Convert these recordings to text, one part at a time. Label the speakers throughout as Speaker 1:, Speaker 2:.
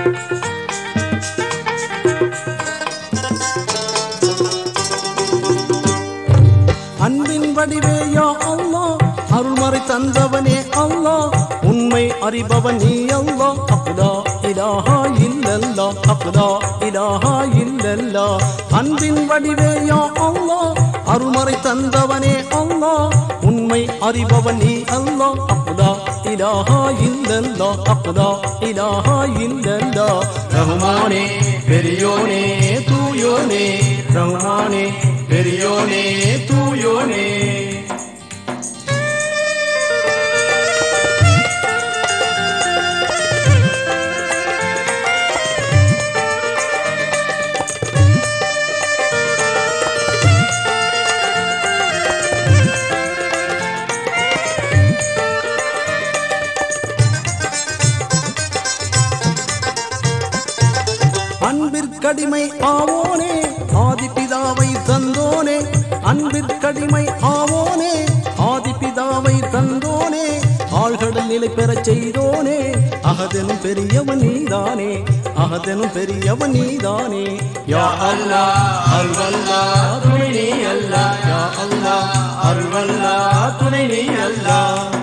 Speaker 1: அன்பின் வடிவேயா அல்லா அருள்மறை தந்தவனே அல்லா உண்மை அறிபவன் நீ அல்லா அப்தா இலாஹா இல்லல்லா அப்தா இலாஹா இல்லல்லா அன்பின் வடிவேயா அல்லா அருள்மறை தந்தவனே அல்லா உண்மை அறிபவன் நீ அல்லா அப்தா இலாஹா இல்லல்லா அப்தா இலாஹா இல்லல்லா ரஹ்மானே பெரியோனே தூயோனே ரஹ்மானே பெரியோனே தூயோனே அன்பிற்கடிமை ஆவோனே ஆதிபிதாவை தந்தோனே அன்பிற்கடிமை ஆவோனே ஆதிபிதாவை தந்தோனே ஆழ்கடல் நிலை பெறச் செய்தோனே அகதெனும் பெரியவன் நீதானே அகதெனும் பெரியவன் நீதானே யா அல்லா அல்வல்லா துணை நீ அல்லா யா அல்லா அல்வல்லா துணை நீ அல்லா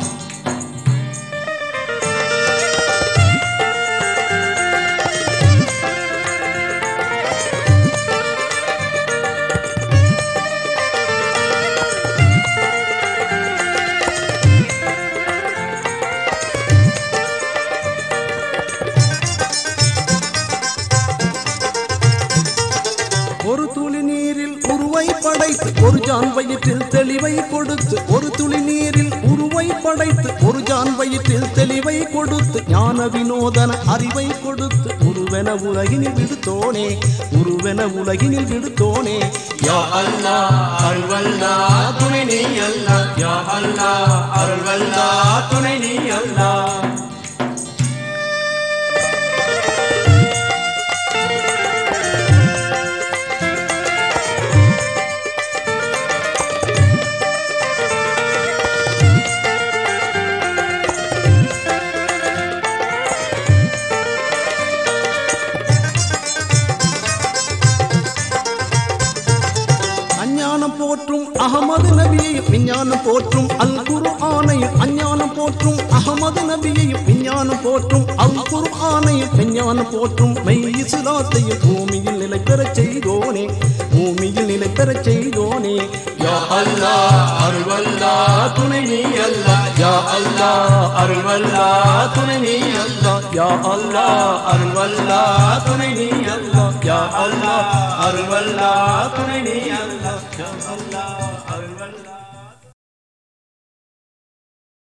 Speaker 1: ஒரு துளி நீரில் உருவை படைத்து ஒரு ஜான் வயிற்றில் தெளிவை கொடுத்து ஒரு துளி நீரில் உருவை படைத்து ஒரு ஜான் வயிற்றில் தெளிவை கொடுத்து ஞான வினோதன அறிவை கொடுத்து உருவென உலகினில் விடுத்தோனே உருவென உலகினில் விடுத்தோனே யா அல்லா அல்வல்லா துணை நீ அல்லா யா அல்லா அல்வல்லா துணை நீ அல்லா அஞ்ஞானம் போற்றும் அகமது நபியையும் விஞ்ஞானம் போற்றும் அல் குரு ஆணையும் அஞ்ஞானம் போற்றும் அகமது நபியையும் விஞ்ஞானம் போற்றும் அல் குரு ஆணையும் விஞ்ஞானம் போற்றும் மெய் இசுலாத்தையும் பூமியில் நிலை பெறச் செய்தோனே பூமியில் நிலை பெறச் செய்தோனே யா அல்லா அருள்வல்லா துணை நீ அல்லா யா அல்லா அருள்வல்லா துணை நீ அல்லா யா அல்லா அருள்வல்லா துணை நீ அல்லா யா அல்லா அருள்வல்லா துணை நீ அல்லா யா அல்லா அருள்வல்லா